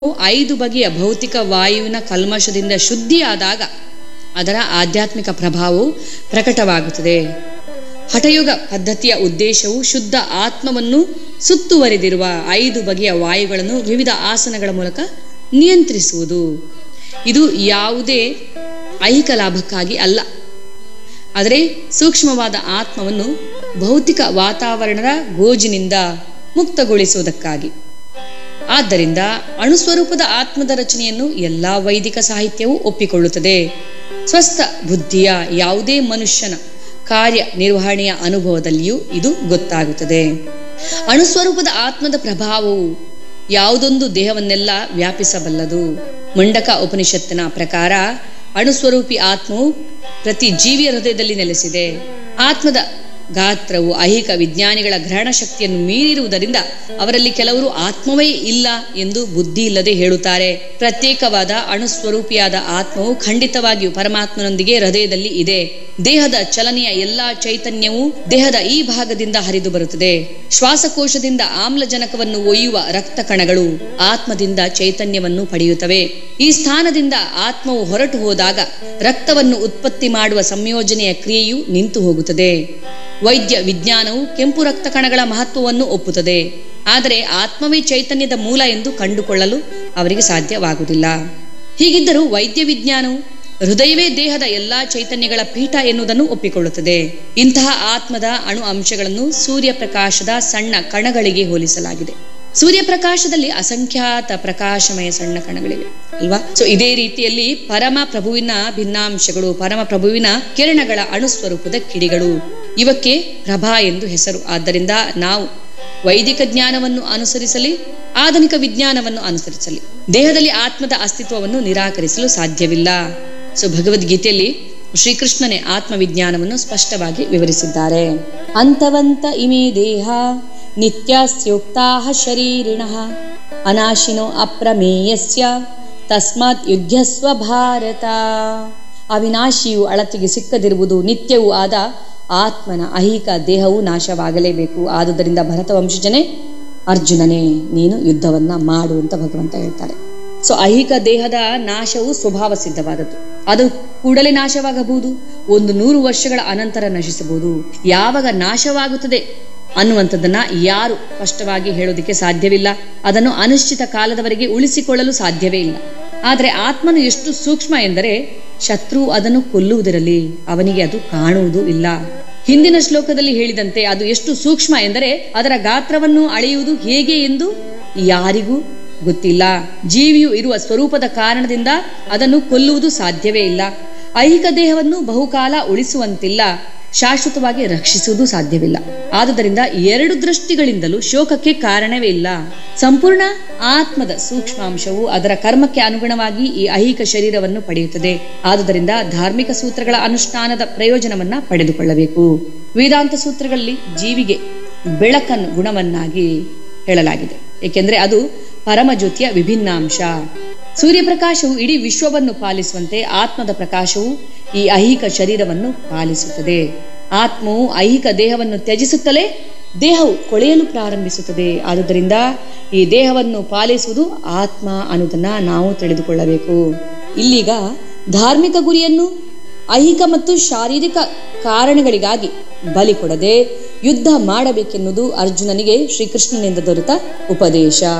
ಐದು ಬಗೆಯ ಭೌತಿಕ ವಾಯುವಿನ ಕಲ್ಮಶದಿಂದ ಶುದ್ಧಿಯಾದಾಗ ಅದರ ಆಧ್ಯಾತ್ಮಿಕ ಪ್ರಭಾವವು ಪ್ರಕಟವಾಗುತ್ತದೆ ಹಠಯೋಗ ಪದ್ಧತಿಯ ಉದ್ದೇಶವು ಶುದ್ಧ ಆತ್ಮವನ್ನು ಸುತ್ತುವರಿದಿರುವ ಐದು ಬಗೆಯ ವಾಯುಗಳನ್ನು ವಿವಿಧ ಆಸನಗಳ ಮೂಲಕ ನಿಯಂತ್ರಿಸುವುದು ಇದು ಯಾವುದೇ ಐಹಿಕ ಲಾಭಕ್ಕಾಗಿ ಅಲ್ಲ ಆದರೆ ಸೂಕ್ಷ್ಮವಾದ ಆತ್ಮವನ್ನು ಭೌತಿಕ ವಾತಾವರಣದ ಗೋಜಿನಿಂದ ಮುಕ್ತಗೊಳಿಸುವುದಕ್ಕಾಗಿ ಆದ್ದರಿಂದ ಅಣುಸ್ವರೂಪದ ಆತ್ಮದ ರಚನೆಯನ್ನು ಎಲ್ಲಾ ವೈದಿಕ ಸಾಹಿತ್ಯವೂ ಒಪ್ಪಿಕೊಳ್ಳುತ್ತದೆ ಸ್ವಸ್ಥ ಬುದ್ಧಿಯ ಯಾವುದೇ ಮನುಷ್ಯನ ಕಾರ್ಯ ನಿರ್ವಹಣೆಯ ಅನುಭವದಲ್ಲಿಯೂ ಇದು ಗೊತ್ತಾಗುತ್ತದೆ ಅಣುಸ್ವರೂಪದ ಆತ್ಮದ ಪ್ರಭಾವವು ಯಾವುದೊಂದು ದೇಹವನ್ನೆಲ್ಲ ವ್ಯಾಪಿಸಬಲ್ಲದು ಮುಂಡಕ ಉಪನಿಷತ್ತಿನ ಪ್ರಕಾರ ಅಣುಸ್ವರೂಪಿ ಆತ್ಮವು ಪ್ರತಿ ಜೀವಿಯ ಹೃದಯದಲ್ಲಿ ನೆಲೆಸಿದೆ ಆತ್ಮದ ಗಾತ್ರವು ಐಹಿಕ ವಿಜ್ಞಾನಿಗಳ ಗ್ರಹಣ ಶಕ್ತಿಯನ್ನು ಮೀರಿರುವುದರಿಂದ ಅವರಲ್ಲಿ ಕೆಲವರು ಆತ್ಮವೇ ಇಲ್ಲ ಎಂದು ಬುದ್ಧಿ ಇಲ್ಲದೆ ಹೇಳುತ್ತಾರೆ ಪ್ರತ್ಯೇಕವಾದ ಅಣುಸ್ವರೂಪಿಯಾದ ಆತ್ಮವು ಖಂಡಿತವಾಗಿಯೂ ಪರಮಾತ್ಮನೊಂದಿಗೆ ಹೃದಯದಲ್ಲಿ ಇದೆ ದೇಹದ ಚಲನೆಯ ಎಲ್ಲಾ ಚೈತನ್ಯವು ದೇಹದ ಈ ಭಾಗದಿಂದ ಹರಿದು ಬರುತ್ತದೆ ಶ್ವಾಸಕೋಶದಿಂದ ಆಮ್ಲಜನಕವನ್ನು ಒಯ್ಯುವ ರಕ್ತ ಕಣಗಳು ಆತ್ಮದಿಂದ ಚೈತನ್ಯವನ್ನು ಪಡೆಯುತ್ತವೆ ಈ ಸ್ಥಾನದಿಂದ ಆತ್ಮವು ಹೊರಟು ಹೋದಾಗ ರಕ್ತವನ್ನು ಉತ್ಪತ್ತಿ ಮಾಡುವ ಸಂಯೋಜನೆಯ ಕ್ರಿಯೆಯು ನಿಂತು ಹೋಗುತ್ತದೆ ವೈದ್ಯ ವಿಜ್ಞಾನವು ಕೆಂಪು ರಕ್ತ ಕಣಗಳ ಮಹತ್ವವನ್ನು ಒಪ್ಪುತ್ತದೆ ಆದರೆ ಆತ್ಮವೇ ಚೈತನ್ಯದ ಮೂಲ ಎಂದು ಕಂಡುಕೊಳ್ಳಲು ಅವರಿಗೆ ಸಾಧ್ಯವಾಗುವುದಿಲ್ಲ ಹೀಗಿದ್ದರೂ ವೈದ್ಯ ವಿಜ್ಞಾನವು ಹೃದಯವೇ ದೇಹದ ಎಲ್ಲಾ ಚೈತನ್ಯಗಳ ಪೀಠ ಎನ್ನುವುದನ್ನು ಒಪ್ಪಿಕೊಳ್ಳುತ್ತದೆ ಇಂತಹ ಆತ್ಮದ ಅಣು ಅಂಶಗಳನ್ನು ಸೂರ್ಯಪ್ರಕಾಶದ ಸಣ್ಣ ಕಣಗಳಿಗೆ ಹೋಲಿಸಲಾಗಿದೆ ಸೂರ್ಯಪ್ರಕಾಶದಲ್ಲಿ ಅಸಂಖ್ಯಾತ ಪ್ರಕಾಶಮಯ ಸಣ್ಣ ಕಣಗಳಿವೆ ಅಲ್ವಾ ಸೊ ಇದೇ ರೀತಿಯಲ್ಲಿ ಪರಮ ಪ್ರಭುವಿನ ಭಿನ್ನಾಂಶಗಳು ಪರಮ ಪ್ರಭುವಿನ ಕಿರಣಗಳ ಅಣುಸ್ವರೂಪದ ಕಿಡಿಗಳು ಇವಕ್ಕೆ ಪ್ರಭಾ ಎಂದು ಹೆಸರು ಆದ್ದರಿಂದ ನಾವು ವೈದಿಕ ಜ್ಞಾನವನ್ನು ಅನುಸರಿಸಲಿ ಆಧುನಿಕ ವಿಜ್ಞಾನವನ್ನು ಅನುಸರಿಸಲಿ ದೇಹದಲ್ಲಿ ಆತ್ಮದ ಅಸ್ತಿತ್ವವನ್ನು ನಿರಾಕರಿಸಲು ಸಾಧ್ಯವಿಲ್ಲ ಸೊ ಭಗವದ್ಗೀತೆಯಲ್ಲಿ ಶ್ರೀಕೃಷ್ಣನೇ ಆತ್ಮವಿಜ್ಞಾನವನ್ನು ಸ್ಪಷ್ಟವಾಗಿ ವಿವರಿಸಿದ್ದಾರೆ ಅಂತವಂತ ಇಮೇ ದೇಹ ನಿತ್ಯಸ್ಯೋಕ್ತಾ ಶರೀರಿಣ ಅನಾಶಿನೋ ಅಪ್ರಮೇಯಸ್ಯ ತಸ್ಮಾತ್ ಯುದ್ಧಸ್ವ ಭಾರತ ಅವಿನಾಶಿಯು ಅಳತೆಗೆ ಸಿಕ್ಕದಿರುವುದು ನಿತ್ಯವೂ ಆದ ಆತ್ಮನ ಐಹಿಕ ದೇಹವು ನಾಶವಾಗಲೇಬೇಕು ಆದುದರಿಂದ ಭರತ ವಂಶಜನೇ ಅರ್ಜುನನೇ ನೀನು ಯುದ್ಧವನ್ನ ಮಾಡು ಅಂತ ಭಗವಂತ ಹೇಳ್ತಾರೆ ಸೊ ಐಹಿಕ ದೇಹದ ನಾಶವು ಸ್ವಭಾವ ಸಿದ್ಧವಾದದ್ದು ಅದು ಕೂಡಲೇ ನಾಶವಾಗಬಹುದು ಒಂದು ನೂರು ವರ್ಷಗಳ ಅನಂತರ ನಶಿಸಬಹುದು ಯಾವಾಗ ನಾಶವಾಗುತ್ತದೆ ಅನ್ನುವಂಥದ್ದನ್ನ ಯಾರು ಸ್ಪಷ್ಟವಾಗಿ ಹೇಳೋದಕ್ಕೆ ಸಾಧ್ಯವಿಲ್ಲ ಅದನ್ನು ಅನಿಶ್ಚಿತ ಕಾಲದವರೆಗೆ ಉಳಿಸಿಕೊಳ್ಳಲು ಸಾಧ್ಯವೇ ಇಲ್ಲ ಆದರೆ ಆತ್ಮನು ಎಷ್ಟು ಸೂಕ್ಷ್ಮ ಎಂದರೆ ಶತ್ರು ಅದನ್ನು ಕೊಲ್ಲುವುದಿರಲಿ ಅವನಿಗೆ ಅದು ಕಾಣುವುದು ಇಲ್ಲ ಹಿಂದಿನ ಶ್ಲೋಕದಲ್ಲಿ ಹೇಳಿದಂತೆ ಅದು ಎಷ್ಟು ಸೂಕ್ಷ್ಮ ಎಂದರೆ ಅದರ ಗಾತ್ರವನ್ನು ಅಳೆಯುವುದು ಹೇಗೆ ಎಂದು ಯಾರಿಗೂ ಗೊತ್ತಿಲ್ಲ ಜೀವಿಯು ಇರುವ ಸ್ವರೂಪದ ಕಾರಣದಿಂದ ಅದನ್ನು ಕೊಲ್ಲುವುದು ಸಾಧ್ಯವೇ ಇಲ್ಲ ಐಹಿಕ ದೇಹವನ್ನು ಬಹುಕಾಲ ಉಳಿಸುವಂತಿಲ್ಲ ಶಾಶ್ವತವಾಗಿ ರಕ್ಷಿಸುವುದು ಸಾಧ್ಯವಿಲ್ಲ ಆದುದರಿಂದ ಎರಡು ದೃಷ್ಟಿಗಳಿಂದಲೂ ಶೋಕಕ್ಕೆ ಕಾರಣವೇ ಇಲ್ಲ ಸಂಪೂರ್ಣ ಆತ್ಮದ ಸೂಕ್ಷ್ಮಾಂಶವು ಅದರ ಕರ್ಮಕ್ಕೆ ಅನುಗುಣವಾಗಿ ಈ ಐಹಿಕ ಶರೀರವನ್ನು ಪಡೆಯುತ್ತದೆ ಆದುದರಿಂದ ಧಾರ್ಮಿಕ ಸೂತ್ರಗಳ ಅನುಷ್ಠಾನದ ಪ್ರಯೋಜನವನ್ನ ಪಡೆದುಕೊಳ್ಳಬೇಕು ವೇದಾಂತ ಸೂತ್ರಗಳಲ್ಲಿ ಜೀವಿಗೆ ಬೆಳಕನ್ನು ಗುಣವನ್ನಾಗಿ ಹೇಳಲಾಗಿದೆ ಏಕೆಂದರೆ ಅದು ಪರಮಜ್ಯೋತಿಯ ವಿಭಿನ್ನಾಂಶ ಸೂರ್ಯಪ್ರಕಾಶವು ಇಡೀ ವಿಶ್ವವನ್ನು ಪಾಲಿಸುವಂತೆ ಆತ್ಮದ ಪ್ರಕಾಶವು ಈ ಐಹಿಕ ಶರೀರವನ್ನು ಪಾಲಿಸುತ್ತದೆ ಆತ್ಮವು ಐಹಿಕ ದೇಹವನ್ನು ತ್ಯಜಿಸುತ್ತಲೇ ದೇಹವು ಕೊಳೆಯಲು ಪ್ರಾರಂಭಿಸುತ್ತದೆ ಆದುದರಿಂದ ಈ ದೇಹವನ್ನು ಪಾಲಿಸುವುದು ಆತ್ಮ ಅನ್ನೋದನ್ನ ನಾವು ತಿಳಿದುಕೊಳ್ಳಬೇಕು ಇಲ್ಲೀಗ ಧಾರ್ಮಿಕ ಗುರಿಯನ್ನು ಐಹಿಕ ಮತ್ತು ಶಾರೀರಿಕ ಕಾರಣಗಳಿಗಾಗಿ ಬಲಿ ಕೊಡದೆ ಯುದ್ಧ ಮಾಡಬೇಕೆನ್ನುವುದು ಅರ್ಜುನನಿಗೆ ಶ್ರೀಕೃಷ್ಣನಿಂದ ದೊರೆತ ಉಪದೇಶ